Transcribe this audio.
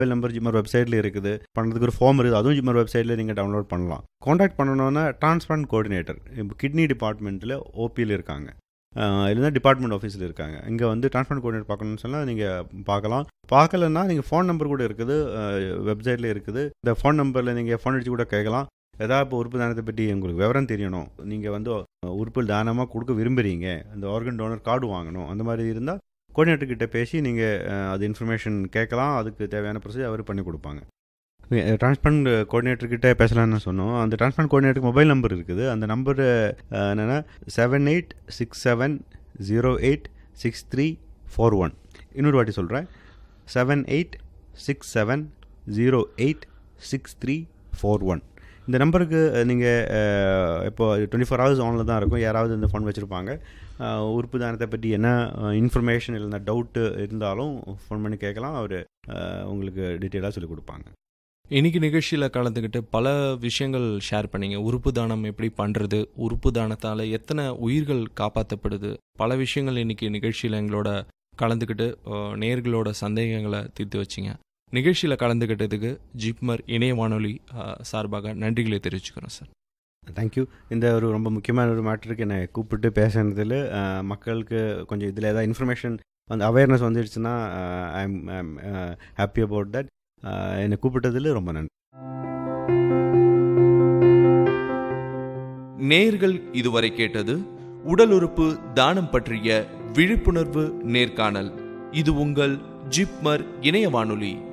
mobile number Zimmer வெப்சைட்டில் இருக்குது பண்ணுறதுக்கு ஒரு ஃபார்ம் இருக்குது அதுவும் ஜிம்மர் வெப்சைட்டில் நீங்கள் டவுன்லோட் பண்ணலாம் காண்டாக்ட் பண்ணணுன்னா டிரான்ஸ்பிளான்ட் கோஆர்டினேட்டர் இப்போ கிட்னி டிபார்ட்மெண்ட்டில் ஓபியில் இருக்காங்க ஆஹ் இல்லைன்னா டிபார்ட்மெண்ட் ஆஃபீஸில் இருக்காங்க இங்கே வந்து டிரான்ஸ்பிளான்ட் கோஆர்டினேட் பார்க்கணும்னு சொன்னால் நீங்கள் பார்க்கலாம் பார்க்கலன்னா நீங்கள் ஃபோன் நம்பர் கூட இருக்குது வெப்சைட்டில் இருக்குது இந்த ஃபோன் நம்பரில் நீங்கள் ஃபோன் அடித்து கூட கேட்கலாம் ஏதாவது இப்போ உறுப்பு தானத்தை பற்றி உங்களுக்கு விவரம் தெரியணும் நீங்கள் வந்து அஹ், உறுப்பு தானமாக கொடுக்க விரும்புகிறீங்க அந்த ஆர்கன் டோனர் கார்டு வாங்கணும் அந்த மாதிரி இருந்தால் கோஆர்டினேட்டர் கிட்ட பேசி நீங்கள் அது இன்ஃபர்மேஷன் கேட்கலாம் அதுக்கு தேவையான ப்ரொசீஜர் அவர் பண்ணி கொடுப்பாங்க டிரான்ஸ்பிளான்ட் கோஆர்டினேட்டர் கிட்ட பேசலாம்னு சொன்னோம் அந்த டிரான்ஸ்பிளான்ட் கோஆர்டினேட்டருக்கு மொபைல் நம்பர் இருக்குது அந்த நம்பர் என்னென்னா seven eight six seven zero eight six three four one இன்னொரு வாட்டி சொல்கிறேன் seven eight six seven zero eight six three four one இந்த நம்பருக்கு நீங்கள் இப்போ டுவெண்ட்டி ஃபோர் ஹவர்ஸ் ஆனில் தான் இருக்கும் யாராவது இந்த ஃபோன் வச்சுருப்பாங்க உறுப்பு தானத்தை பற்றி என்ன இன்ஃபர்மேஷன் இல்லைன்னா டவுட்டு இருந்தாலும் ஃபோன் பண்ணி கேட்கலாம் அவர் உங்களுக்கு டீட்டெயிலாக சொல்லிக் கொடுப்பாங்க இன்னைக்கு நிகழ்ச்சியில் கலந்துக்கிட்டு பல விஷயங்கள் ஷேர் பண்ணீங்க உறுப்பு தானம் எப்படி பண்ணுறது உறுப்பு தானத்தால் எத்தனை உயிர்கள் காப்பாற்றப்படுது பல விஷயங்கள் இன்னைக்கு நிகழ்ச்சியில் எங்களோட கலந்துக்கிட்டு அஹ், நேர்களோட சந்தேகங்களை தீர்த்து வச்சிங்க நிகழ்ச்சியில் கலந்துக்கிட்டதுக்கு ஜிப்மர் இணைய வானொலி அஹ், சார்பாக நன்றிகளை தெரிவிச்சுக்கிறோம் சார் தேங்க்யூ இந்த ஒரு ரொம்ப முக்கியமான ஒரு மேட்டருக்கு என்னை கூப்பிட்டு பேசுனதில் மக்களுக்கு கொஞ்சம் இதில் ஏதாவது இன்ஃபர்மேஷன் வந்து அவேர்னஸ் வந்துடுச்சுன்னா I am happy about that என்னை கூப்பிட்டதில் ரொம்ப நன்றி நேர்கள் இதுவரை கேட்டது உடல் உறுப்பு தானம் பற்றிய விழிப்புணர்வு நேர்காணல் இது உங்கள் ஜிப்மர் இணைய வானொலி